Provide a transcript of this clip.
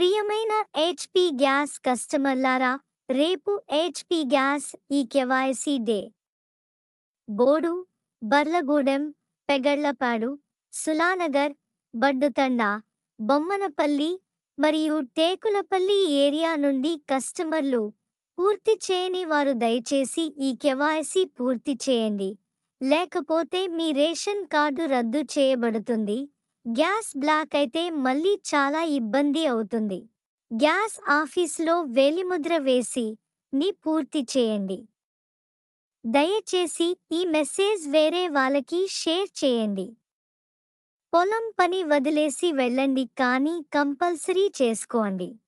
ప్రియమైన HP gas కస్టమర్లారా రేపు HP gas e KYC day Bodu Burlagudem Pegallapadu Sulanagar Baddutanda Bommanapalli మరియు టేకులపల్లి ఏరియా నుండి కస్టమర్లు పూర్తి చేయని వారు దయచేసి ఈ కెవాయసీ పూర్తి చేయండి లేకపోతే మీ రేషన్ కార్డు రద్దు చేయబడుతుంది గ్యాస్ బ్లాక్ అయితే మళ్ళీ చాలా ఇబ్బంది అవుతుంది గ్యాస్ ఆఫీసులో వేలిముద్ర వేసి ని పూర్తి చేయండి దయచేసి ఈ మెసేజ్ వేరే వాళ్ళకి షేర్ చేయండి పొలం పని వదిలేసి వెళ్ళండి కానీ కంపల్సరీ చేసుకోండి